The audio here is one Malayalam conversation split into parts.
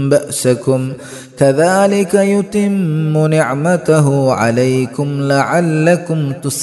بأسكم كذلك يتم نعمته عليكم لعلكم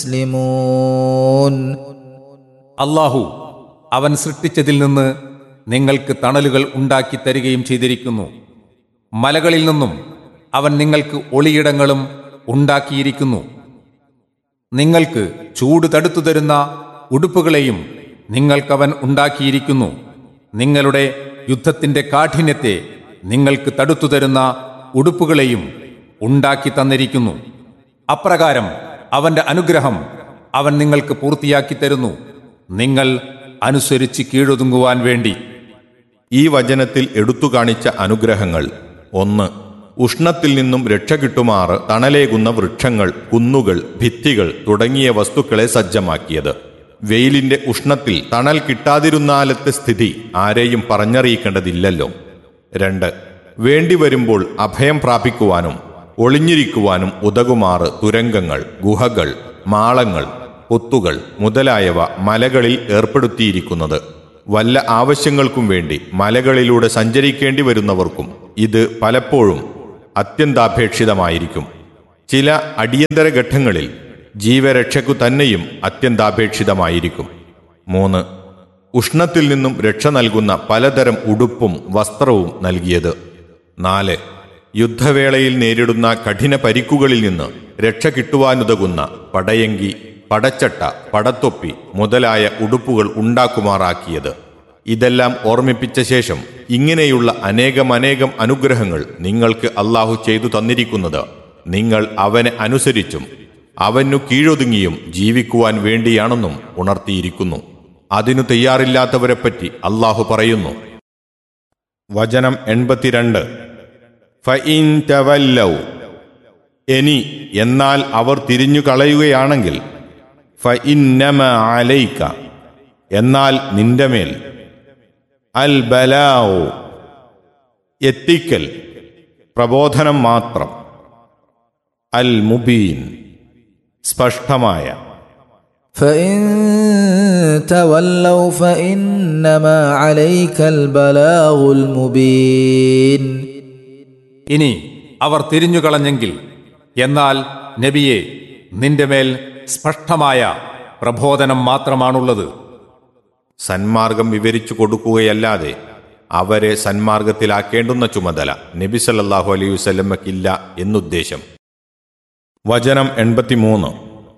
تسلمون അള്ളാഹു അവൻ സൃഷ്ടിച്ചതിൽ നിന്ന് നിങ്ങൾക്ക് തണലുകൾ ഉണ്ടാക്കി തരികയും ചെയ്തിരിക്കുന്നു മലകളിൽ നിന്നും അവൻ നിങ്ങൾക്ക് ഒളിയിടങ്ങളും ഉണ്ടാക്കിയിരിക്കുന്നു നിങ്ങൾക്ക് ചൂട് തടുത്തു തരുന്ന ഉടുപ്പുകളെയും നിങ്ങൾക്കവൻ ഉണ്ടാക്കിയിരിക്കുന്നു നിങ്ങളുടെ യുദ്ധത്തിന്റെ കാഠിന്യത്തെ നിങ്ങൾക്ക് തടുത്തു തരുന്ന ഉടുപ്പുകളെയും ഉണ്ടാക്കി തന്നിരിക്കുന്നു അപ്രകാരം അവന്റെ അനുഗ്രഹം അവൻ നിങ്ങൾക്ക് പൂർത്തിയാക്കി തരുന്നു നിങ്ങൾ അനുസരിച്ച് കീഴൊതുങ്ങുവാൻ വേണ്ടി ഈ വചനത്തിൽ എടുത്തു കാണിച്ച അനുഗ്രഹങ്ങൾ ഒന്ന് ഉഷ്ണത്തിൽ നിന്നും രക്ഷ കിട്ടുമാറ് തണലേകുന്ന വൃക്ഷങ്ങൾ കുന്നുകൾ ഭിത്തികൾ തുടങ്ങിയ വസ്തുക്കളെ സജ്ജമാക്കിയത് വെയിലിന്റെ ഉഷ്ണത്തിൽ തണൽ കിട്ടാതിരുന്നാലത്തെ സ്ഥിതി ആരെയും പറഞ്ഞറിയിക്കേണ്ടതില്ലല്ലോ രണ്ട് വേണ്ടിവരുമ്പോൾ അഭയം പ്രാപിക്കുവാനും ഒളിഞ്ഞിരിക്കുവാനും ഉതകുമാറ് തുരങ്കങ്ങൾ ഗുഹകൾ മാളങ്ങൾ പൊത്തുകൾ മുതലായവ മലകളിൽ ഏർപ്പെടുത്തിയിരിക്കുന്നത് വല്ല ആവശ്യങ്ങൾക്കും വേണ്ടി മലകളിലൂടെ സഞ്ചരിക്കേണ്ടി വരുന്നവർക്കും ഇത് പലപ്പോഴും അത്യന്താപേക്ഷിതമായിരിക്കും ചില അടിയന്തര ഘട്ടങ്ങളിൽ ജീവരക്ഷയ്ക്കു തന്നെയും അത്യന്താപേക്ഷിതമായിരിക്കും മൂന്ന് ഉഷ്ണത്തിൽ നിന്നും രക്ഷ നൽകുന്ന പലതരം ഉടുപ്പും വസ്ത്രവും നൽകിയത് നാല് യുദ്ധവേളയിൽ നേരിടുന്ന കഠിന പരിക്കുകളിൽ നിന്ന് രക്ഷ കിട്ടുവാനുതകുന്ന പടയങ്കി പടച്ചട്ട പടത്തൊപ്പി മുതലായ ഉടുപ്പുകൾ ഉണ്ടാക്കുമാറാക്കിയത് ഇതെല്ലാം ഓർമ്മിപ്പിച്ച ശേഷം ഇങ്ങനെയുള്ള അനേകമനേകം അനുഗ്രഹങ്ങൾ നിങ്ങൾക്ക് അള്ളാഹു ചെയ്തു തന്നിരിക്കുന്നത് നിങ്ങൾ അവനെ അനുസരിച്ചും അവനു കീഴൊതുങ്ങിയും ജീവിക്കുവാൻ വേണ്ടിയാണെന്നും ഉണർത്തിയിരിക്കുന്നു അതിനു തയ്യാറില്ലാത്തവരെപ്പറ്റി അള്ളാഹു പറയുന്നു വചനം എൺപത്തിരണ്ട് ഫഇൻ തവല്ലൗ ഇനി എന്നാൽ അവർ തിരിഞ്ഞു കളയുകയാണെങ്കിൽ ഫഇന്നമ അലൈക്ക എന്നാൽ നിന്റെ മേൽ അൽ ബലാവു എത്തിക്കൽ പ്രബോധനം മാത്രം അൽ മുബീൻ സ്പഷ്ടമായ فإن تولوا فإنما عليك البلاغ المبين ഇനി അവർ തിരിഞ്ഞുകളഞ്ഞെങ്കിൽ എന്നാൽ നബിയെ നിന്റെ മേൽ സ്പഷ്ടമായ പ്രബോധനം മാത്രമാണുള്ളത് സന്മാർഗം വിവരിച്ചു കൊടുക്കുകയല്ലാതെ അവരെ സന്മാർഗത്തിലാക്കേണ്ടുന്ന ചുമതല നബി സല്ലല്ലാഹു അലൈഹി വസല്ലമക്കില്ല എന്നുദ്ദേശം വചനം എൺപത്തിമൂന്ന്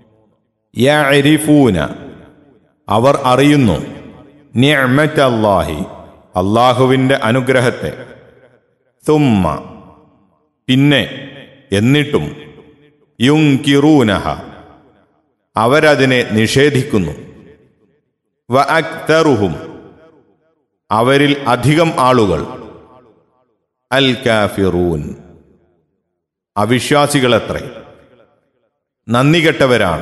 യഅരിഫൂന അവർ അറിയുന്നു നിഅമത്തല്ലാഹി അള്ളാഹുവിൻ്റെ അനുഗ്രഹത്തെ തുമ്മ പിന്നെ എന്നിട്ടും യുങ്കിറൂനഹ അവരതിനെ നിഷേധിക്കുന്നു വ അക്തറുഹും അവരിൽ അധികം ആളുകൾ അൽ കാഫിറൂൻ അവിശ്വാസികളത്രേ നന്ദി കെട്ടവരാണ്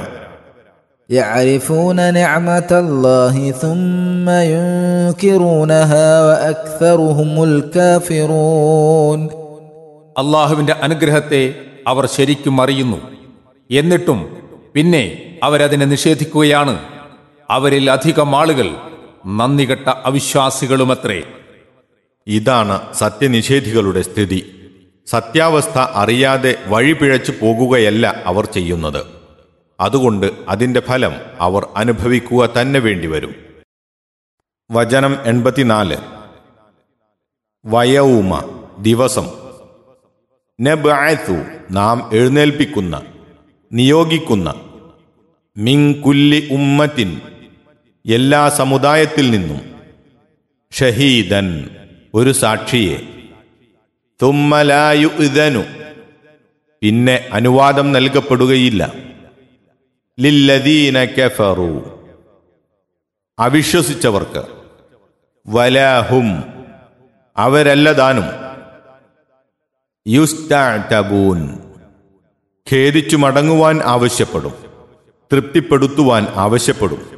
يعرفون نعمة الله ثم ينكرونها وأكثرهم الكافرون അള്ളാഹുവിന്റെ അനുഗ്രഹത്തെ അവർ ശരിക്കും അറിയുന്നു എന്നിട്ടും പിന്നെ അവരതിനെ നിഷേധിക്കുകയാണ് അവരിൽ അധികം ആളുകൾ നന്ദികെട്ട അവിശ്വാസികളുമത്രേ ഇതാണ് സത്യനിഷേധികളുടെ സ്ഥിതി സത്യാവസ്ഥ അറിയാതെ വഴിപിഴച്ചു പോകുകയല്ല അവർ ചെയ്യുന്നത് അതുകൊണ്ട് അതിന്റെ ഫലം അവർ അനുഭവിക്കുക തന്നെ വേണ്ടിവരും വചനം എൺപത്തിനാല് വയവുമ ദിവസം നബ്അത്തു നാം എഴുന്നേൽപ്പിക്കുന്ന നിയോഗിക്കുന്ന മിങ്കുല്ലി ഉമ്മത്തിൻ എല്ലാ സമുദായത്തിൽ നിന്നും ഷഹീദൻ ഒരു സാക്ഷിയെ തുമ്മലായു ഇതനു പിന്നെ അനുവാദം നൽകപ്പെടുകയില്ല ലില്ലദീന കഫറു അവിശ്വസിച്ചവർക്ക് വലാഹും അവരല്ലതാനും യുസ്തബൂൻ ഖേദിച്ചു മടങ്ങുവാൻ ആവശ്യപ്പെടും തൃപ്തിപ്പെടുത്തുവാൻ ആവശ്യപ്പെടും